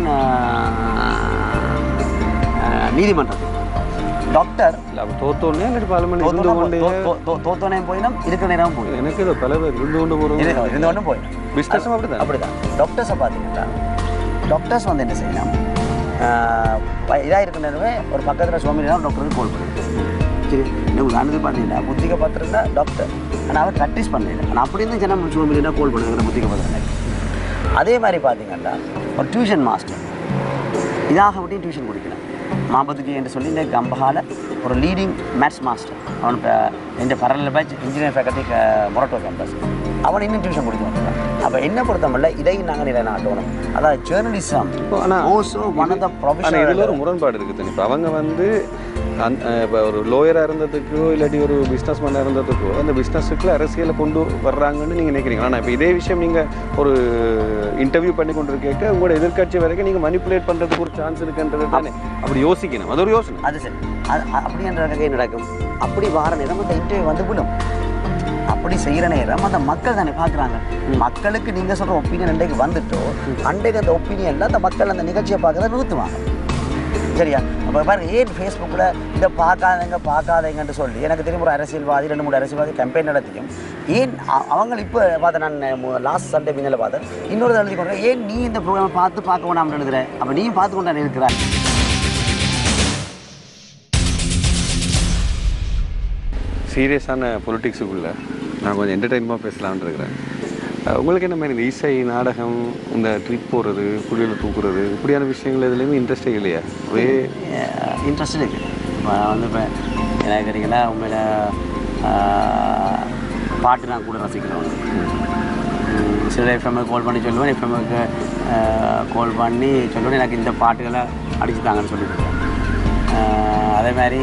நீதிமன்றத்துக்கு டாக்டர் இல்லை அப்போ தோத்தோடனே எனக்கு பார்லிமெண்ட் இருந்து கொண்டே தோத்தோனே போயிடும் இருக்கிற நேரம் போயிடும் எனக்கு இதை பல பேர் இருந்து கொண்டு போகிறோம் இருந்த ஒன்றும் போயிடும் பிஸ்னஸும் அப்படி தான் அப்படிதான் டாக்டர்ஸை பார்த்தீங்கன்னா டாக்டர்ஸ் வந்து என்ன செய்யணும் இதாக இருக்கிற ஒரு பக்கத்தில் சோமினா டாக்டருக்கு கால் பண்ணுது சரி இந்த உதாரணத்துக்கு பார்த்தீங்கன்னா புத்திக பத்திரம்னா டாக்டர் ஆனால் அவர் ப்ராக்டிஸ் பண்ணல ஆனால் அப்படி இருந்து ஜனம் சோமினா கால் பண்ணுங்க புத்திக பத்திரம் அதே மாதிரி பார்த்தீங்கன்னா ஒரு டியூஷன் மாஸ்டர் இதாக விட்டு டியூஷன் கொடுக்கலாம் மாபத்துக்கு என்று சொல்லி இந்த கம்பஹால ஒரு லீடிங் மேத்ஸ் மாஸ்டர் அவன் இப்போ இந்த பரல batch engineer faculty Moratuwa campus அவன் இன்னும் டியூஷன் கொடுத்து வந்துருக்கான் அப்போ என்ன பொறுத்தமல்ல இதையும் நாங்கள் நிலைநாட்டணும் அதாவது ஜேர்னலிசம் இப்போ ஆனா- ஓசோ ஒன் ஆஃப் த ஆனால் இதில் ப்ரொஃபஷனல் ஒரு முரண்பாடு இருக்குது இப்போ அவங்க வந்து அந் இப்போ ஒரு லோயராக இருந்ததுக்கோ இல்லாட்டி ஒரு பிஸ்னஸ் மேனாக இருந்ததுக்கோ அந்த பிஸ்னஸுக்கு அரசியலை கொண்டு வர்றாங்கன்னு நீங்கள் நினைக்கிறீங்க ஆனால் இப்போ இதே விஷயம் நீங்கள் ஒரு இன்டர்வியூ பண்ணி கொண்டு கேட்க உங்களோட எதிர்க்கட்சி வரைக்கும் நீங்கள் மனிப்புலேட் பண்ணுறதுக்கு ஒரு சான்ஸ் இருக்குன்றது தானே அப்படி யோசிக்கணும் அது ஒரு யோசனை அது சரி அது அ- அப்படி என்ற வகை நடக்கும் அப்படி வார நேரம் அந்த இன்டர்வியூ வந்து விடும் அப்படி செய்கிற நேரம் அந்த மக்கள் தானே பார்க்குறாங்க மக்களுக்கு நீங்கள் சொல்கிற ஒப்பீனியன் அன்றைக்கு வந்துட்டோ அன்றைக்கு அந்த ஒப்பீனியனில் அந்த மக்கள் அந்த நிகழ்ச்சியை பார்க்கறத நிறுத்துவாங்க சரியா அப்போ பாருங்க ஏன் ஃபேஸ்புக்கில் இதை பார்க்காதீங்க பார்க்காதீங்கன்னு சொல்லி எனக்கு திரும்ப ஒரு அரசியல்வாதி ரெண்டு மூணு அரசியல்வாதி கேம்பெயின் நடத்தியும் ஏன் அ- அவங்க இப்போ பார்த்தேன் நான் லாஸ்ட் சண்டே பின்னில் பார்த்தேன் இன்னொரு எழுதி கொண்டு ஏன் நீ இந்த ப்ரோக்ராமை பார்த்து பார்க்க வேணாம்னு எழுதுற அப்போ நீயும் பார்த்து கொண்டாடி இருக்கிறாய் சீரியஸான பொலிட்டிக்ஸுக்குள்ளே நான் கொஞ்சம் என்டர்டெயின்மெண்ட் பேசலாம்னு இருக்கிறேன் அஹ் உங்களுக்கு என்ன மாதிரி இந்த இசை நாடகம் இந்த ட்ரிப் போகிறது புள்ளியில் தூக்குறது இப்படியான விஷயங்கள் எதுலேயுமே இன்ட்ரெஸ்டே இல்லையா ஒரே இன்ட்ரெஸ்ட் இருக்குது நான் வந்து இப்போ எனக்கு கேட்டிங்கன்னா உண்மையில ஆஹ், பாட்டு நான் கூட ரசிக்கிறேன் உம், சில எஃப்எம்க்கு கால் பண்ணி சொல்லுவேன் எஃப்எம்க்கு கால் பண்ணி சொல்லுவேன் எனக்கு இந்த பாட்டுகளை அடிச்சு தாங்கன்னு சொல்லியிருக்கேன் ஆஹ், அதே மாதிரி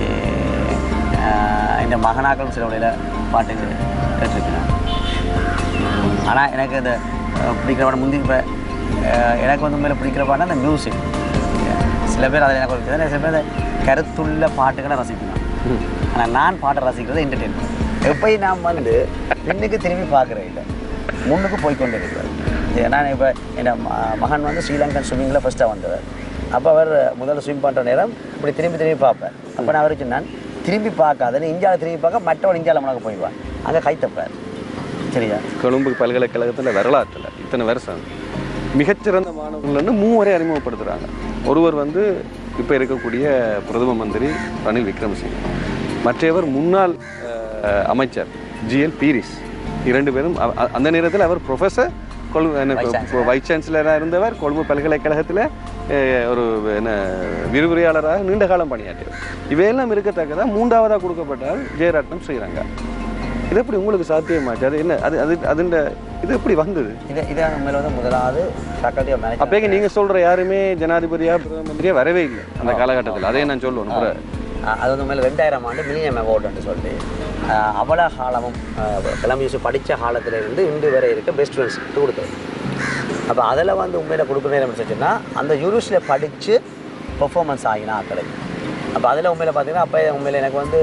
ஆஹ், இந்த மகனாக்கள் சில வழியில் பாட்டு கேட்டிருக்கிறேன் ஆனால் எனக்கு இந்த அஹ், பிடிக்கிற பாடம் முந்தி இப்போ எனக்கு வந்து உண்மையில பிடிக்கிற பாடம் அந்த மியூசிக் சில பேர் அதில் எனக்கு ஒரு விதம், சில பேர் இந்த கருத்துள்ள பாட்டுகளை ரசிக்கணும் ஆனால் நான் பாட்டை ரசிக்கிறது என்டர்டெயின்மெண்ட் எப்பயும் நான் வந்து பின்னுக்கு திரும்பி பார்க்குறேன் இல்லை முன்னுக்கு போய் கொண்டு இருக்கிறேன் ஏன்னா இப்போ என் ம- மகன் வந்து ஸ்ரீலங்கன் ஸ்விம்மிங்கில் ஃபஸ்ட்டாக வந்தவர் அப்போ அவர் முதல்ல ஸ்விம் பண்ணுற நேரம் இப்படி திரும்பி திரும்பி பார்ப்பேன் அப்போ நான் அவருக்கு நான் திரும்பி பார்க்காத நீ இந்தியாவில் திரும்பி பார்க்க மற்றவன் இந்தியாவில் உனக்கு போய்வான் அங்கே கை தப்பார் சரியா கொழும்பு பல்கலைக்கழகத்தில் வரலாற்றில் இத்தனை வருஷம் மிகச்சிறந்த மாணவர்கள்னு மூவரை அறிமுகப்படுத்துகிறாங்க ஒருவர் வந்து இப்போ இருக்கக்கூடிய பிரதம மந்திரி ரணில் விக்ரமசிங்க மற்றவர் முன்னாள் அஹ், அமைச்சர் ஜிஎல் பீரிஸ் இரண்டு பேரும் அ- அ- அந்த நேரத்தில் அவர் ப்ரொஃபஸர் கொழும்பு வைஸ் சான்சலராக இருந்தவர் கொழும்பு பல்கலைக்கழகத்தில் ஒரு என்ன விரிவுரையாளராக நீண்ட காலம் பணியாற்றியவர் இவையெல்லாம் இருக்கத்தக்கதான் மூன்றாவதாக கொடுக்கப்பட்டால் ஜெயரத்னம் ஸ்ரீரங்கா இது எப்படி உங்களுக்கு சாத்தியமாச்சு அது என்ன அது அது அதுண்ட இது எப்படி வந்தது இது இதான் உண்மையில் வந்து முதலாவது ஃபேக்கல்ட்டி ஆஃப் மேனேஜ்மெண்ட் அப்பேங்க நீங்க சொல்ற யாருமே ஜனாதிபதியா பிரதம மந்திரியா வரவே இல்லை அந்த காலகட்டத்தில் அதே நான் சொல்லுவேன் அப்புறம் அஹ் அது வந்து மேலே ரெண்டாயிரம் ஆண்டு மில்லியம் அவார்டுன்னு சொல்லி அஹ் அவ்வளோ காலமும் அஹ் கிளம்பி படித்த காலத்துல இருந்து இன்று வரை இருக்க பெஸ்ட் ஃப்ரெண்ட்ஸ் கொடுத்தது அப்போ அதில் வந்து உண்மையில் கொடுக்குற நேரம் வச்சுன்னா அந்த யூனிவர்சிட்டியில் படித்து பெர்ஃபார்மன்ஸ் ஆகினா ஆக்களை அப்போ அதில் உண்மையில் பார்த்தீங்கன்னா அப்போ உண்மையில் எனக்கு வந்து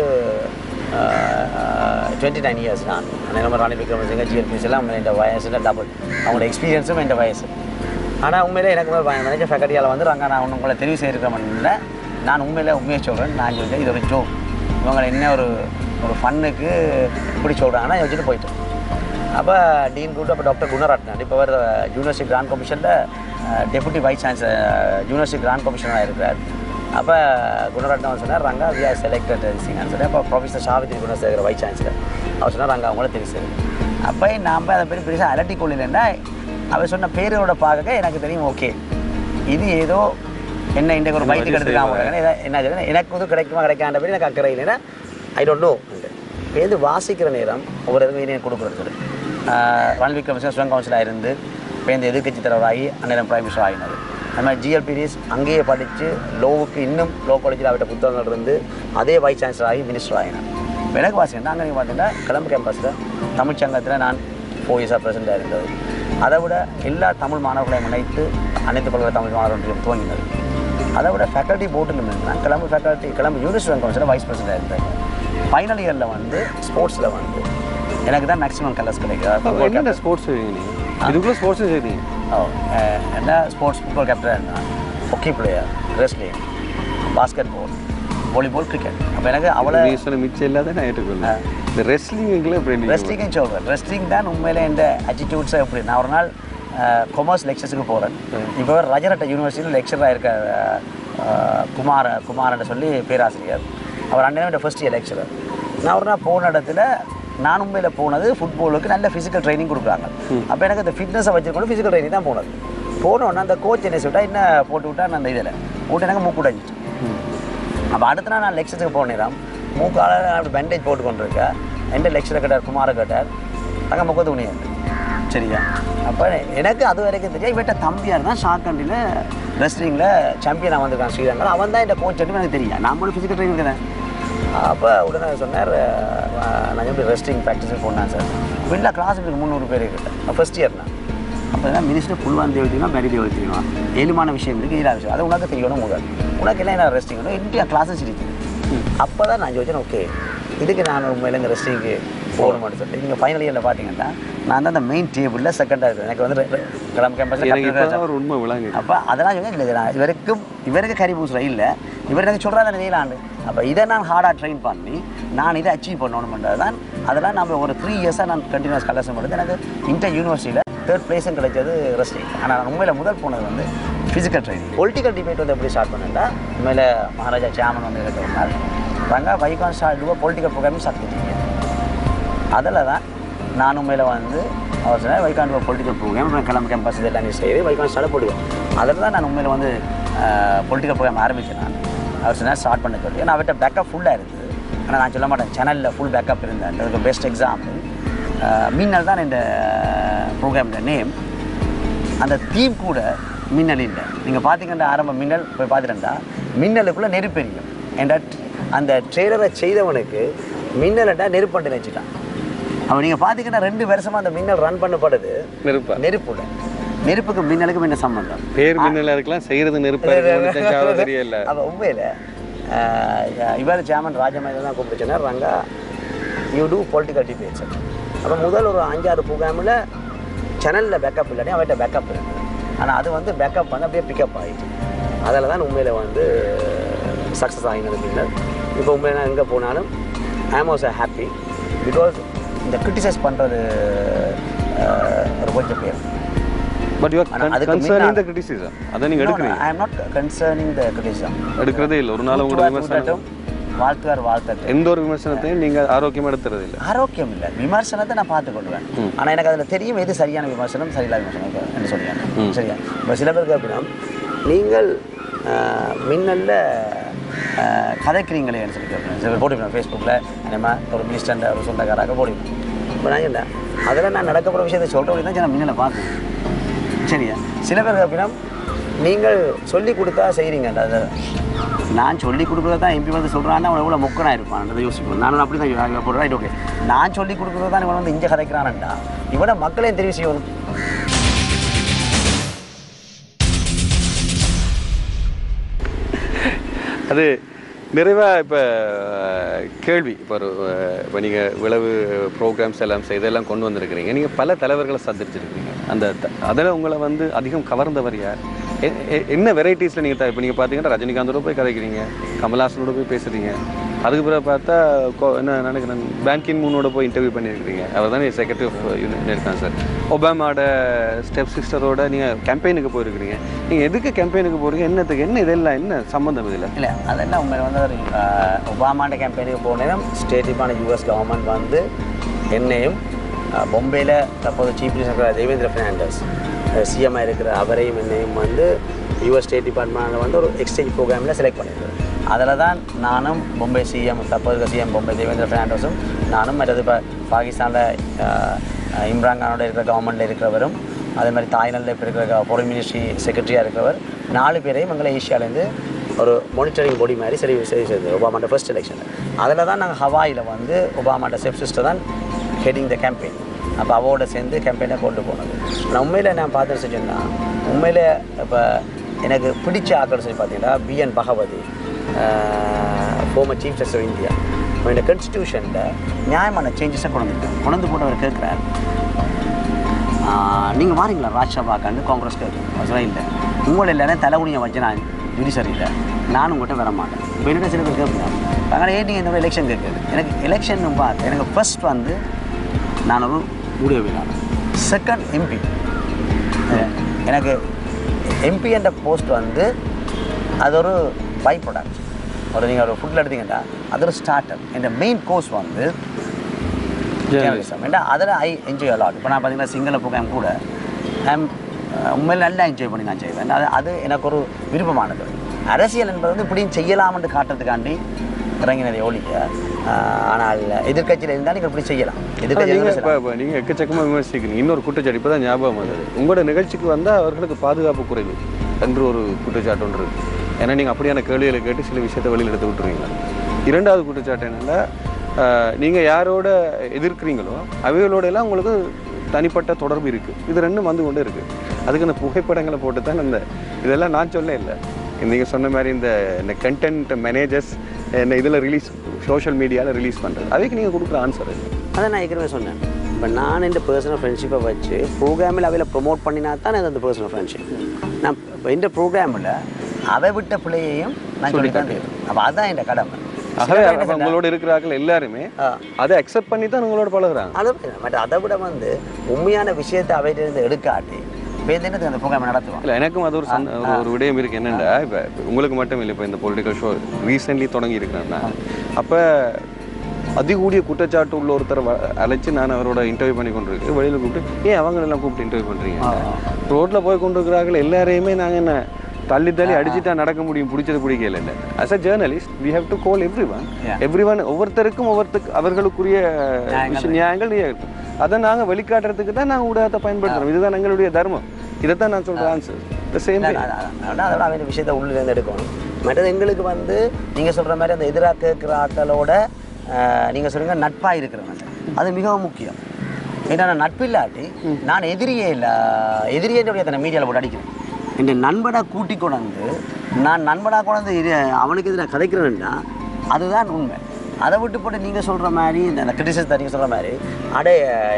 டுவெண்ட்டி நைன் இயர்ஸ் நான் நம்ம ராணி விக்ரமசிங்க ஜிஎல்பிஸ் எல்லாம் உண்மையில இந்த வயசுல டபுள் அவங்களோட எக்ஸ்பீரியன்ஸும் இந்த வயசு ஆனால் உண்மையிலே எனக்கு மேனேஜர் ஃபேக்கல்ட்டியால் வந்து ரங்கா நான் ஒன்று உங்களை தெரிவு செய்திருக்கிறேன் நான் உண்மையில உண்மையை சொல்கிறேன் நான் சொல்லிட்டேன் இது ஒரு ஜோக் இவங்க என்ன ஒரு ஒரு ஃபன்னுக்கு இப்படி சொல்கிறாங்கன்னா வச்சுட்டு போயிட்டேன் அப்போ டீன் கூட்டு அப்போ டாக்டர் குணரட்னன் இப்போ அவர் யூனிவர்சிட்டி கிராண்ட் கமிஷனில் deputy vice chancellor university grant கமிஷனராக இருக்கிறார் அப்போ குணரட்னம் சொன்னார் ரங்கா வி ஆர் செலக்டட் சிங்கான்னு சொல்லி அப்போ professor Savithri Gunasekar vice chancellor அவர் சொன்னார் ரங்கா அவங்கள தெரியும் அப்போ நாம் அதை பெரிய பெருசாக அலட்டி கொள்ளலைன்னா அவர் சொன்ன பேரோட பார்க்க எனக்கு தெரியும் ஓகே இது ஏதோ என்ன இன்றைக்கு ஒரு பைக்கு எடுத்துக்காம என்ன சொல்லுங்க, எனக்கு வந்து கிடைக்குமா கிடைக்காத பேர் எனக்கு அக்கறை இல்லைன்னா ஐ டோன்ட் நோ பேருந்து வாசிக்கிற நேரம் ஒவ்வொரு இதுவும் இனியும் கொடுக்குறது ரன் விக்ரமசிங்க ஸ்டூடெண்ட் கவுன்சிலாக இருந்து பேருந்து எதிர்க்கட்சி தலைவராகி அந்நேரம் பிரைம் மினிஸ்டர் ஆகினது அது மாதிரி ஜிஎல்பிடிஸ் அங்கேயே படித்து லோவுக்கு இன்னும் லோ காலேஜில் அவர்கிட்ட புத்தகங்கள் இருந்து அதே வைஸ் சான்சலர் ஆகி மினிஸ்டர் ஆகினார் எனக்கு வாசிக்கிறேன் அங்கே நீங்கள் பார்த்தீங்கன்னா கிளம்பு கேம்பஸில் தமிழ் சங்கத்தில் நான் ஃபோர் இயர்ஸாக பிரசண்டாக இருந்தது அதை விட எல்லா தமிழ் மாணவர்களையும் இணைத்து அனைத்து பல்கலை தமிழ் மாணவர்கள் துவங்கினது அதை விட ஃபேக்கல்ட்டி போர்டில் இருந்தேன் கிளம்பு ஃபேக்கல்ட்டி கிளம்பு யூனிவர்சிட்டி கவுன்சிலில் வைஸ் பிரசிடென்ட் இருந்தேன் ஃபைனல் இயரில் வந்து ஸ்போர்ட்ஸில் வந்து எனக்கு தான் மேக்ஸிமம் கலர்ஸ் கிடைக்கும் என்னென்ன ஸ்போர்ட்ஸ் செய்வீங்க நீங்க இதுக்குள்ள ஸ்போர்ட்ஸ் செய்வீங்க ஓ அஹ், என்ன ஸ்போர்ட்ஸ் ஃபுட்பால் கேப்டன் இருந்தேன் hockey player wrestling basketball volleyball cricket அப்போ எனக்கு அவ்வளோ நீ சொன்ன மிச்சம் இல்லாத நான் ஏற்றுக்கொள்ளேன் இந்த ரெஸ்லிங்குள்ள எப்படி நீங்க ரெஸ்லிங்கும் சொல்கிறேன் ரெஸ்லிங் தான் உண்மையிலே இந்த அட்டிடியூட்ஸை எப்படி நான் ஒரு நாள் கொமர்ஸ் லெக்சர்ஸுக்கு போகிறேன் இப்போ ரஜரட்ட யூனிவர்சிட்டியில் லெக்சராக இருக்க அஹ், குமார குமாரன்னு சொல்லி பேராசிரியர் அவர் அண்ணன் ஃபர்ஸ்ட் இயர் லெக்சரர் நான் ஒரு நாள் போன இடத்துல நான் உண்மையில் போனது ஃபுட்பாலுக்கு நல்ல ஃபிசிக்கல் ட்ரைனிங் கொடுக்குறாங்க அப்போ எனக்கு அந்த ஃபிட்னஸை வச்சுருக்கணும் ஃபிசிக்கல் ட்ரைனிங் தான் போனது போனோன்னே அந்த கோச் என்ன சொல்லிட்டா என்ன போட்டு விட்டா நான் அந்த இதில் போட்டு எனக்கு மூக்கு உடைஞ்சிட்டு அப்போ அடுத்த நாள் நான் லெக்சருக்கு போனேன் மூக்கால நான் அப்படி பேண்டேஜ் போட்டு கொண்டு இருக்கேன் எந்த லெக்சரை கேட்டார் குமார கேட்டார் அங்கே முப்பத்து உனியா சரியா அப்போ எனக்கு அது வரைக்கும் தெரியும் இவட்ட தம்பியார் தான் ஷார்ட் கண்டியில் ரெஸ்லிங்கில் சாம்பியனாக வந்திருக்கான் ஸ்ரீலங்கா அவன் தான் இந்த கோச் எனக்கு தெரியும் நான் மட்டும் ஃபிசிக்கல் ட்ரைனிங் இருக்கிறேன் அப்போ உடனே சொன்னார் அஹ், நான் எப்படி ரெஸ்லிங் ப்ராக்டிஸுக்கு போனேன் சார் வெளில கிளாஸ் இருக்கு முந்நூறு பேர் கிட்ட ஃபஸ்ட் இயர்னா அப்போ தான் மினிஸ்டர் புல்வான் தேவி தெரியுமா பெரி தேவி தெரியுமா ஏழுமான விஷயம் இருக்குது இதில் விஷயம் அது உனக்கு தெரியணும் முதல் உனக்கு எல்லாம் என்ன ரெஸ்டிங் இந்தியா கிளாஸஸ் இருக்குது அப்போ தான் நான் யோசிச்சேன் ஓகே இதுக்கு நான் உண்மையில இந்த ரெஸ்டிங்க்கு போகணும்னு சொல்லிட்டு நீங்கள் ஃபைனல் இயரில் பார்த்தீங்கன்னா நான் தான் அந்த மெயின் டேபிளில் செகண்டாக இருக்கேன் எனக்கு வந்து கிளம்ப எனக்கு கேம்பஸில் இப்பதான் ஒரு உண்மை விளங்கு அப்போ அதெல்லாம் சொன்னேன் இல்லை நான் இவருக்கும் இவருக்கு கறி பூசுகிறேன் இல்லை இவர் எனக்கு சொல்கிறாரு நீலாண்டு அப்போ இதை நான் ஹார்டாக ட்ரெயின் பண்ணி நான் இதை அச்சீவ் பண்ணணும்ன்றது தான் அதெல்லாம் நம்ம ஒரு த்ரீ இயர்ஸாக நான் கண்டினியூஸ் கலர்ஸ் பண்ணுறது எனக்கு இன்டர் யூனிவர்சிட்டியில் தேர்ட் பிளேஸும் கிடைச்சது ரெஸ்லிங் ஆனால் நான் உண்மையில் முதல் போனது வந்து ஃபிசிக்கல் ட்ரைனிங் பொலிட்டிக்கல் டிபேட் வந்து எப்படி ஸ்டார்ட் பண்ணேன்டா உண்மையில் மகாராஜா சேமன் வந்து எனக்கு ஒரு நாள் Ranga why can't start political program start பண்ணிட்டீங்க அதில் தான் நான் உண்மையில் வந்து அவர் சொன்னார் why can't political program Colombo campus இதெல்லாம் நீ செய்து வைகாண்ட் ஸ்டார்ட் போடுவேன் அதில் தான் நான் உண்மையில் வந்து பொலிட்டிக்கல் ப்ரோக்ராம் ஆரம்பித்தேன் நான் அவர் சொன்னார் ஸ்டார்ட் பண்ண சொல்லி நான் அவர்கிட்ட பேக்கப் ஃபுல்லாக இருக்குது ஆனால் நான் சொல்ல மாட்டேன் சேனலில் ஃபுல் பேக்கப் இருந்தேன் அதுக்கு பெஸ்ட் எக்ஸாம்பிள் மின்னல் தான் இந்த ப்ரோக்ராமோட நேம் அந்த தீம் கூட மின்னல் இல்லை நீங்கள் பார்த்தீங்கன்னா ஆரம்ப மின்னல் போய் பார்த்துட்டா மின்னலுக்குள்ளே நெருப்பெரியும் என்ற அந்த ட்ரெய்லரை செய்தவனுக்கு மின்னலண்டா நெருப்பண்டு வச்சுட்டான் அவன் நீங்கள் பார்த்தீங்கன்னா ரெண்டு வருஷமாக அந்த மின்னல் ரன் பண்ணப்படுது நெருப்பா நெருப்புல நெருப்புக்கு மின்னலுக்கும் என்ன சம்பந்தம் பேர் மின்னலா இருக்கலாம் செய்யறது நெருப்பா இருக்கலாம் தெரியல அவ உண்மையில் இவர் சேமன் ராஜமேதன் தான் கூப்பிட்டு சொன்னார் Ranga you do political debates அப்போ முதல் ஒரு அஞ்சாறு ப்ரோக்ராமில் சேனலில் பேக்கப் இல்லாட்டி அவர்கிட்ட பேக்கப் இருக்கு ஆனால் அது வந்து பேக்கப் வந்து அப்படியே பிக்கப் ஆகிட்டு அதில் தான் உண்மையில் வந்து சக்ஸஸ் ஆகினது பின்னர் இப்போ உண்மையில நான் எங்கே போனாலும் I am also happy because இந்த கிரிட்டிசைஸ் பண்ணுறது ஒரு கொஞ்சம் பேர் பட் யூ ஆனா அதுக்கு கன்சர்னிங் முன்னால- த கிரிட்டிசிசம் அதை நீங்க எடுக்கிறீங்க I am not concerning the criticism எடுக்கிறதே இல்லை ஒரு நாள் உங்களோட விமர்சனம் தூற்றட்டும் வாழ்த்துவார் வாழ்த்தட்டு எந்த ஒரு விமர்சனத்தையும் நீங்க ஆரோக்கியமா எடுத்துறது இல்ல ஆரோக்கியம் இல்லை விமர்சனத்தை நான் பார்த்து கொள்வேன் ஆனால் எனக்கு அதில் தெரியும் எது சரியான விமர்சனம் சரியில்லாத விமர்சனம் என்று சொல்லியாங்க சரியா இப்போ சில பேருக்கு அப்படின்னா நீங்கள் ஆஹ், மின்னல்ல ஆஹ், கதைக்கிறீங்களேன்னு சொல்லி கேட்பேன் சில பேர் போட்டுருப்பேன் ஃபேஸ்புக்கில் நம்ம ஒரு மினிஸ்டர் ஒரு சொந்தக்காராக போடுவேன் இப்போ நான் என்ன அதில் நான் நடக்கப்படுற விஷயத்தை சொல்கிறவங்க தான் நான் மின்னலை பார்க்குறேன் சரியா சில பேருக்கு அப்படின்னா நீங்கள் சொல்லி கொடுத்தா செய்கிறீங்க அது நான் சொல்லி கொடுக்குறத தான் எம்பி வந்து சொல்கிறான்னா அவன் எவ்வளோ முக்கனாக இருப்பான் அதை யோசிப்போம் நான் அப்படி தான் போடுறேன் ரைட் ஓகே நான் சொல்லி கொடுக்குறது தான் இவன் வந்து இங்கே கதைக்கிறான்டா இவனை மக்களையும் தெரிவு செய்யணும் அது நிறைவாக இப்போ கேள்வி இப்போ ஒரு இப்போ நீங்கள் விளைவு ப்ரோக்ராம்ஸ் எல்லாம் செய்து எல்லாம் கொண்டு வந்திருக்கிறீங்க நீங்கள் பல தலைவர்களை சந்திச்சிருக்கீங்க அந்த அதில் உங்களை வந்து அதிகம் கவர்ந்தவர் யார் எ- எ- என்ன வெரைட்டிஸில் நீங்கள் இப்போ நீங்கள் பார்த்தீங்கன்னா ரஜினிகாந்தோட போய் கதைக்கிறீங்க கமல்ஹாசனோட போய் பேசுகிறீங்க அதுக்கு பிறகு பார்த்தா கோ- என்ன நினைக்கிறேன் பேங்கின் மூனோட போய் இன்டர்வியூ பண்ணியிருக்கிறீங்க அவர் தானே செக்ரட்டரி ஆஃப் யூனியன் இருக்காங்க சார் ஒபாமாவோட ஸ்டெப் சிஸ்டரோட நீங்கள் கேம்பெயினுக்கு போயிருக்கிறீங்க நீங்கள் எதுக்கு கேம்பெயினுக்கு போகிறீங்க என்னத்துக்கு என்ன இதெல்லாம் என்ன சம்மந்தம் இதில் இல்லை அதெல்லாம் உண்மையில் வந்து ஒரு ஆஹ், ஒபாமாண்ட கேம்பெயினுக்கு போனேன் ஸ்டேட்டிப்பான யூஎஸ் கவர்மெண்ட் வந்து என்னையும் ஆஹ், பொம்பேயில் தற்போது சீஃப் மினிஸ்டர் இருக்கிற தேவேந்திர ஃபெர்னாண்டஸ் சிஎம்ஐ இருக்கிற அவரையும் என்னையும் வந்து யூஎஸ் ஸ்டேட் டிபார்ட்மெண்ட்டில் வந்து ஒரு எக்ஸ்சேஞ்ச் ப்ரோக்ராமில் செலக்ட் பண்ணியிருக்கிறேன் அதில் தான் நானும் பொம்பை சிஎம் தற்போது சிஎம் பொம்பை தேவேந்திர ஃபெர்னாண்டஸும் நானும் மற்றது இப்போ பாகிஸ்தானில் இம்ரான் கானோட இருக்கிற கவர்மெண்ட்டில் இருக்கிறவரும் அதே மாதிரி தாய்நாட்டில் இப்போ இருக்கிற ஃபாரின் மினிஸ்ட்ரி செக்ரட்டரியாக இருக்கிறவர் நாலு பேரையும் எங்களை ஏஷியாவிலேருந்து ஒரு மானிட்டரிங் பாடி மாதிரி சரி சரி செய்தது ஒபாமாட்ட ஃபர்ஸ்ட் எலெக்ஷன் அதில் தான் நாங்கள் ஹவாயில் வந்து ஒபாமாட்ட செஃப் சிஸ்டர் தான் ஹெடிங் த கேம்பெயின் அப்போ அவோட சேர்ந்து கேம்பெயினை கொண்டு போனது நான் உண்மையில் நான் பார்த்து செஞ்சேன்னா உண்மையில் இப்போ எனக்கு பிடிச்ச ஆக்கள் சொல்லி பார்த்தீங்கன்னா BN Bhagwati former chief justice of India இந்த கான்ஸ்டியூஷனில் நியாயமான சேஞ்சஸை கொண்டு வந்து கொண்டு வந்து போட்டவர் கேட்குறாரு நீங்கள் வாரீங்களா ராஜ்சபாக்கான்னு காங்கிரஸ் கேட்குறேன் சொல்ல இல்லை உங்களை எல்லாரும் தலைகுனியை வச்சு நான் ஜுடிஷரியில் நானும் உங்கள்கிட்ட வர மாட்டேன் இப்போ என்னோட சில பேர் கேட்பேன் அதனால் ஏன் நீங்கள் இந்த எலெக்ஷன் கேட்குது எனக்கு எலெக்ஷன் பார்த்து எனக்கு ஃபர்ஸ்ட் வந்து நான் ஒரு ஊடகவியலாளர் செகண்ட் எம்பி எனக்கு எம்பி என்ற போஸ்ட் வந்து அது ஒரு பை ப்ராடக்ட் ஒரு நீங்கள் ஒரு ஃபுட்டில் எடுத்தீங்கன்னா அது ஒரு ஸ்டார்டர் இந்த மெயின் கோர்ஸ் வந்து ஜேர்னலிசம் ஏன்னா அதில் ஐ என்ஜாய் அலாட் இப்போ நான் பார்த்தீங்கன்னா சிங்கள ப்ரோக்ராம் கூட ஐம் உண்மையில் நல்லா என்ஜாய் பண்ணி நான் செய்வேன் அது அது எனக்கு ஒரு விருப்பமானது அரசியல் என்பது வந்து இப்படியும் செய்யலாம்னு காட்டுறதுக்காண்டி இறங்கினதை ஒழிக்க ஆஹ், ஆனால் எதிர்க்கட்சியில் இருந்தால் நீங்கள் இப்படி செய்யலாம் நீங்க எதிர்க்கட்சியில் இப்போ இப்போ நீங்கள் எக்கச்சக்கமாக விமர்சிக்கிறீங்க இன்னொரு குற்றச்சாட்டு இப்போ தான் ஞாபகம் வந்தது உங்களோட நிகழ்ச்சிக்கு வந்தால் அவர்களுக்கு பாதுகாப்பு குறைவு என்று ஒரு குற்றச்சாட்டு ஒன்று இருக்கு ஏன்னா நீங்கள் அப்படியான கேள்விகளை கேட்டு சில விஷயத்தை வெளியில் எடுத்து விட்டுருவீங்க இரண்டாவது குற்றச்சாட்டு என்னென்னா நீங்கள் யாரோட எதிர்க்கிறீங்களோ அவைகளோட எல்லாம் உங்களுக்கு தனிப்பட்ட தொடர்பு இருக்குது இது ரெண்டும் வந்து கொண்டே இருக்குது அதுக்கு அந்த புகைப்படங்களை போட்டு தான் அந்த இதெல்லாம் நான் சொல்ல இல்லை நீங்கள் சொன்ன மாதிரி இந்த இந்த கண்டென்ட் மேனேஜர்ஸ் இந்த இதில் ரிலீஸ் சோஷியல் மீடியாவில் ரிலீஸ் பண்ணுறது அதுக்கு நீங்கள் கொடுக்குற ஆன்சர் அதை நான் ஏற்கனவே சொன்னேன் இப்போ நான் இந்த பர்சனல் ஃப்ரெண்ட்ஷிப்பை வச்சு ப்ரோக்ராமில் அவையில் ப்ரொமோட் பண்ணினா தான் அது அந்த பர்சனல் ஃப்ரெண்ட்ஷிப் நான் இப்போ இந்த ப்ரோக்ராமில் அவை விட்ட பிள்ளையையும் நான் சொல்லி தான் அப்போ அதுதான் என் கடமை ஆகவே அப்ப உங்களோட இருக்கிறார்கள் எல்லாருமே ஆ. அதை அக்செப்ட் பண்ணி தான் உங்களோட பழகுறாங்க அதை பட் அதை விட வந்து உண்மையான விஷயத்தை அவையிலிருந்து எடுக்காட்டி இப்போ இந்த என்னத்துக்கு அந்த ப்ரோக்ராம் நடத்துவோம் இல்லை எனக்கும் அது ஒரு சந்த- ஒரு ஒரு விடயம் இருக்கு என்னென்னா இப்போ உங்களுக்கு மட்டும் இல்லை இப்போ இந்த பொலிட்டிக்கல் ஷோ ரீசெண்ட்லி தொடங்கி இருக்கிறேன்னா அப்போ அதிகூடிய குற்றச்சாட்டு உள்ள ஒருத்தரை வ- அழைச்சு நான் அவரோட இன்டர்வியூ பண்ணி கொண்டிருக்கேன் வெளியில் கூப்பிட்டு ஏன் அவங்க எல்லாம் கூப்பிட்டு இன்டர்வியூ பண்ணுறீங்க ரோட்டில் போய் கொண்டிருக்கிறார்கள் எல்லாரையுமே நாங்கள் என்ன தள்ளி தள்ளி அடிச்சுட்டா நடக்க முடியும் பிடிச்சது பிடிக்கல இல்லை as a journalist we have to call every one Yeah. Every one ஒவ்வொருத்தருக்கும் ஒவ்வொருத்தருக்கு அவர்களுக்குரிய விஷய- நியாயங்கள் நியாயம் இருக்கு. அதை நாங்கள் வெளிக்காட்டுறதுக்கு தான் நாங்கள் ஊடகத்தை பயன்படுத்துறோம் இதுதான் எங்களுடைய தர்மம் இதைத்தான் நான் சொல்கிறேன் ஆன்சர் த சேம் அதோட அதோட அவன் விஷயத்தை உள்ளிருந்து எடுக்கணும் மற்றது எங்களுக்கு வந்து நீங்கள் சொல்கிற மாதிரி அந்த எதிராக கேட்குற ஆட்களோட நீங்கள் சொல்லுங்க நட்பாக இருக்கிறவங்க அது மிகவும் முக்கியம் ஏன்னா நான் நட்பு இல்லாட்டி நான் எதிரியே இல்லை எதிரியே தன்னை மீடியாவில் போட்டு அடிக்கிறேன் என் நண்பனை கூட்டி கொண்டு நான் நண்பனாக கொண்டு இது அவனுக்கு எதிராக கதைக்கிறேன்னா அதுதான் உண்மை அதை விட்டு போட்டு நீங்கள் சொல்கிற மாதிரி இந்த கிரிட்டிசிசத்தை நீங்கள் சொல்கிற மாதிரி அடே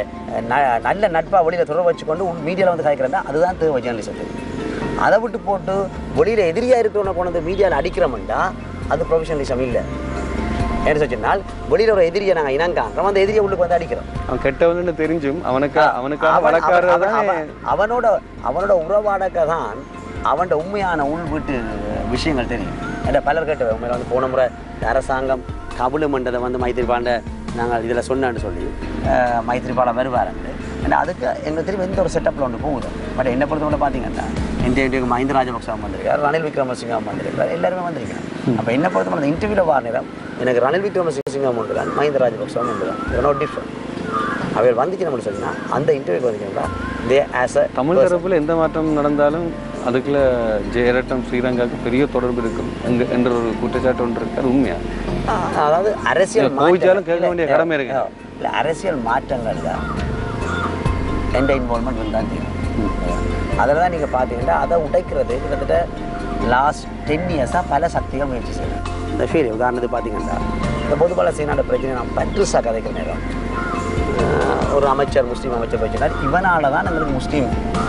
ந- நல்ல நட்பாக வெளியில் தொடர்பு வச்சுக்கொண்டு மீடியாவில் வந்து கதைக்கிறேன்னா அதுதான் தேவை ஜேர்னலிசத்துக்கு அதை விட்டு போட்டு வெளியில் எதிரியாக இருக்கிறவனை கொண்டு வந்து மீடியாவில் அடிக்கிறோம்டா அது ப்ரொஃபஷனலிசம் இல்லை என்ன சொன்னால் வெளியில் ஒரு எதிரியை நாங்கள் இனங்காண்றோம் அந்த எதிரியை உள்ளுக்கு வந்து அடிக்கிறோம் அவன் கெட்டவன்னு தெரிஞ்சும் அவனுக்கா அவனுக்காக அவன்- வழக்காடுறது அவன்- தானே அவன்- அவனோட அவனோட உறவாடக்க தான் அவனோட உண்மையான உள் வீட்டு விஷயங்கள் தெரியும் என்ற பலர் கேட்டு உண்மையில வந்து போன முறை இந்த அரசாங்கம் கபுலுமன்றதை வந்து மைத்திரிபாண்ட நாங்கள் இதில் சொன்னான்னு சொல்லி அஹ், மைத்திரிபால வருவாருன்னு ஏன்னா அதுக்கு எங்களுக்கு திரும்ப எந்த ஒரு செட்டப்பில் ஒன்று போகுது பட் என்னை பொறுத்தவரை பார்த்தீங்கன்னா இந்திய இந்தியாவுக்கு மஹிந்த ராஜபக்சவும் வந்திருக்கார் ரணில் விக்ரமசிங்கவும் வந்திருக்கார் எல்லாருமே வந்திருக்காங்க அப்போ என்ன பொறுத்தவரை அந்த இன்டர்வியூவில் வார நேரம் எனக்கு ரணில் விக்ரமசிங்கம் ஒன்று தான் மஹிந்த ராஜபக்சவும் ஒன்று தான் நோ டிஃப்ரெண்ட் அவர் வந்துச்சு நம்ம சொன்னால் அந்த இன்டர்வியூக்கு வந்துச்சுன்னா தே ஆஸ் அ தமிழ் தரப்புல எந்த மாற்றம் நடந்தாலும் அதுக்குள்ள ஜெயரட்டம் ஸ்ரீரங்காவுக்கு பெரிய தொடர்பு இருக்கும் எங்க என்ற ஒரு குற்றச்சாட்டு ஒன்று இருக்கு அது உண்மையா அதாவது அரசியல் இல்ல, கோவிச்சாலும் கேட்க இல்ல, வேண்டிய இல்ல, கடமை இருக்கு. இல்ல, அரசியல் மாற்றங்கள் தான் எந்த இன்வால்மெண்ட் இருந்தால் தெரியும் அதில் தான் நீங்கள் பார்த்தீங்கன்னா அதை உடைக்கிறது கிட்டத்தட்ட லாஸ்ட் டென் இயர்ஸாக பல சக்திகள் முயற்சி செய்யும் இந்த ஃபீல் உதாரணத்துக்கு பார்த்தீங்கன்னா இந்த பொதுபல சீனாட பிரச்சனை நான் பற்றுசா கதைக்கிற நேரம் ஆஹ், ஒரு அமைச்சர் முஸ்லீம் அமைச்சர் வச்சுருந்தார் இவனால தான் எங்களுக்கு முஸ்லீம்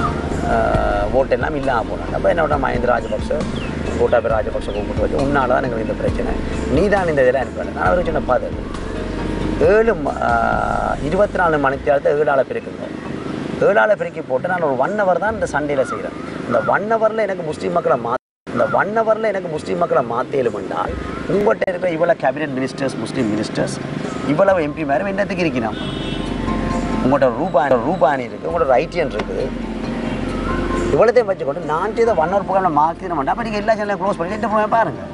ஓட்டு எல்லாம் இல்லாமல் போனாங்க அப்போ என்னோட மஹேந்திர ராஜபக்ச கோட்டாபி ராஜபக்ச கூப்பிட்டு வச்சு உன்னால தான் எங்களுக்கு இந்த பிரச்சனை நீ தான் இந்த இதில் அனுப்பல நான் அவருக்கு சொன்ன பாது ஏழு ம- ஆஹ், இருபத்தி நாலு மணிக்கு நேரத்தை ஏழால பிரிக்குங்க ஏழால பிரிக்கி போட்டு நான் ஒரு ஒன் ஹவர் தான் இந்த சண்டேல செய்கிறேன் இந்த ஒன் ஹவரில் எனக்கு முஸ்லீம் மக்களை மா இந்த ஒன் ஹவரில் எனக்கு முஸ்லீம் மக்களை மாற்றேலும் என்றால் உங்கள்கிட்ட இருக்கிற இவ்வளோ கேபினெட் மினிஸ்டர்ஸ் முஸ்லீம் மினிஸ்டர்ஸ் இவ்வளவு எம்பி மேலே என்னத்துக்கு இருக்கணும் உங்கள்கிட்ட ரூபாய் ரூபானி இருக்குது உங்களோட ஐடிஎன் இருக்குது இவ்வளோத்தையும் வச்சுக்கொண்டு நான் செய்த ஒன் ஹவர் ப்ரோக்ராமில் மாற்றிட மாட்டேன் அப்போ நீங்கள் எல்லா சேனலையும் க்ளோஸ் பண்ணி எட்டு போய் பாருங்கள்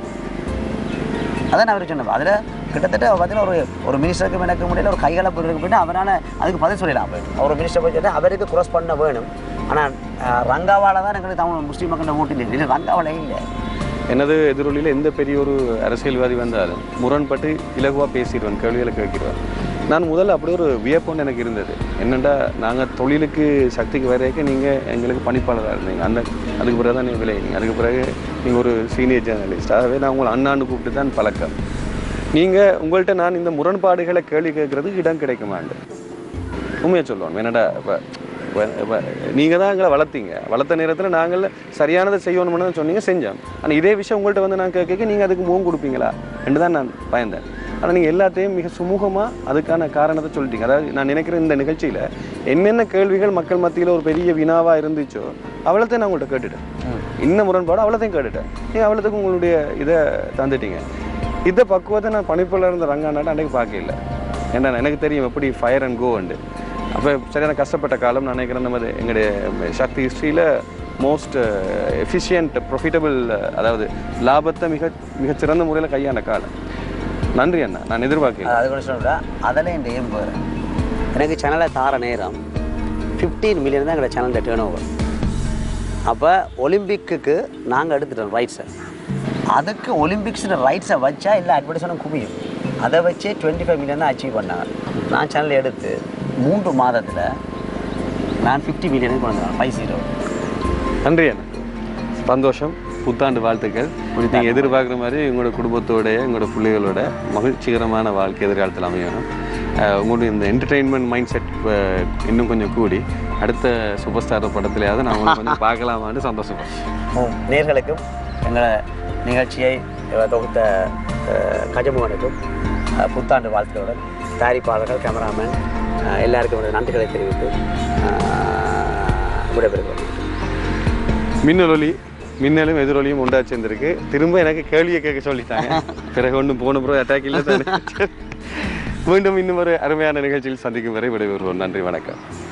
அதான் அவர் சொன்னது அதில் கிட்டத்தட்ட பார்த்தீங்கன்னா ஒரு ஒரு மினிஸ்டருக்கு எனக்கு முடியல ஒரு கைகலப்பு இருக்கு போயிட்டு அவரால் அதுக்கு பதில் சொல்லலாம் போயிட்டு அவர் மினிஸ்டர் போய் சொன்னா, அவருக்கு க்ராஸ் பண்ண வேணும் ஆனால் ரங்காவால் தான் எங்களுக்கு தமிழ் முஸ்லீம் மக்கள் ஓட்டு இல்லை இல்லை ரங்காவால் இல்லை எனது எதிரொலியில் எந்த பெரிய ஒரு அரசியல்வாதி வந்தாலும் முரண்பட்டு இலகுவாக பேசிடுவேன் கேள்விகளை கேட்கிறேன் நான் முதல்ல அப்படி ஒரு வியப்பொன்று எனக்கு இருந்தது என்னென்னா நாங்கள் தொழிலுக்கு சக்திக்கு வரைக்கும் நீங்கள் எங்களுக்கு பணிப்பாளராக இருந்தீங்க அந்த அதுக்கு பிறகு தான் நீங்கள் விளையிங்க அதுக்கு பிறகு நீங்கள் ஒரு சீனியர் ஜேர்னலிஸ்ட் ஆகவே நான் உங்களை அண்ணான்னு கூப்பிட்டு தான் பழக்கம் நீங்கள் உங்கள்கிட்ட நான் இந்த முரண்பாடுகளை கேள்வி கேட்கறதுக்கு இடம் கிடைக்குமாண்டு உண்மையை சொல்லுவோம் என்னடா இப்போ இப்போ நீங்கள் தான் எங்களை வளர்த்தீங்க வளர்த்த நேரத்தில் நாங்கள் சரியானதை செய்யணும்னு தான் சொன்னீங்க செஞ்சோம் ஆனால் இதே விஷயம் உங்கள்கிட்ட வந்து நான் கேட்க நீங்கள் அதுக்கு முகம் கொடுப்பீங்களா என்று தான் நான் பயந்தேன் ஆனால் நீங்கள் எல்லாத்தையும் மிக சுமூகமாக அதுக்கான காரணத்தை சொல்லிட்டீங்க அதாவது நான் நினைக்கிறேன் இந்த நிகழ்ச்சியில் என்னென்ன கேள்விகள் மக்கள் மத்தியில் ஒரு பெரிய வினாவாக இருந்துச்சோ அவ்வளோத்தையும் நான் உங்கள்கிட்ட கேட்டுட்டேன் இன்னும் முரண்பாடு அவ்வளோத்தையும் கேட்டுட்டேன் நீங்கள் அவ்வளோத்துக்கு உங்களுடைய இதை தந்துட்டீங்க இந்த பக்குவத்தை நான் பணிப்புல இருந்த ரங்கானாட்ட அன்றைக்கு பார்க்கல ஏன்னா எனக்கு தெரியும் எப்படி ஃபயர் அண்ட் கோ உண்டு அப்போ சரியான கஷ்டப்பட்ட காலம் நான் நினைக்கிறேன் நம்ம எங்களுடைய சக்தி ஹிஸ்ட்ரியில் மோஸ்ட் எஃபிஷியன்ட் ப்ரொஃபிட்டபிள் அதாவது லாபத்தை மிக மிகச்சிறந்த முறையில் கையாண்ட காலம் நன்றி அண்ணா நான் எதிர்பார்க்கல அது கூட சொல்ல அதில் இந்த ஏம் வேறு எனக்கு சேனலை தார நேரம் 15 மில்லியன் தான் எங்களோட சேனல் டேர்ன் ஓவர் அப்போ ஒலிம்பிக்குக்கு நாங்கள் எடுத்துட்டோம் ரைட்ஸை அதுக்கு ஒலிம்பிக்ஸில் ரைட்ஸை வச்சா இல்லை அட்வர்டைஸ்மெண்ட் குவியும் அதை வச்சே டுவெண்ட்டி ஃபைவ் மில்லியன் தான் அச்சீவ் பண்ணாங்க நான் சேனல் எடுத்து மூன்று மாதத்தில் நான் ஃபிஃப்டி மில்லியனுக்கு கொண்டு வந்தேன் ஃபைவ் ஜீரோ நன்றி அண்ணா சந்தோஷம் புத்தாண்டு வாழ்த்துக்கள் நீங்கள் எதிர்பார்க்குற மாதிரி உங்களோட குடும்பத்தோட உங்களோட பிள்ளைகளோட மகிழ்ச்சிகரமான வாழ்க்கை எதிர்காலத்தில் அமையணும் அஹ் உங்களுடைய இந்த என்டர்டெயின்மெண்ட் மைண்ட் செட் இன்னும் கொஞ்சம் கூடி அடுத்த சூப்பர் ஸ்டார் படத்துலையாவது நான் உங்களை கொஞ்சம் பார்க்கலாமான்னு சந்தோஷப்படுறேன் நேர்களுக்கும் எங்களை நிகழ்ச்சியை அஹ், தொகுத்த அஹ், கஜமுகனுக்கும் அஹ், புத்தாண்டு வாழ்த்துக்களுடன் தயாரிப்பாளர்கள் கேமராமேன் அஹ், எல்லாருக்கும் எனது நன்றிகளை தெரிவித்து அஹ், விடைபெறுகிறோம் மின்னலொலி மின்னலும் எதிரொலியும் உண்டா சேர்ந்திருக்கு திரும்ப எனக்கு கேள்வியை கேட்க சொல்லிட்டாங்க பிறகு ஒன்றும் போன பிறகு அட்டாக் இல்லை தானே மீண்டும் இன்னும் ஒரு அருமையான நிகழ்ச்சியில் சந்திக்கும் வரை விடைபெறுவோம் நன்றி வணக்கம்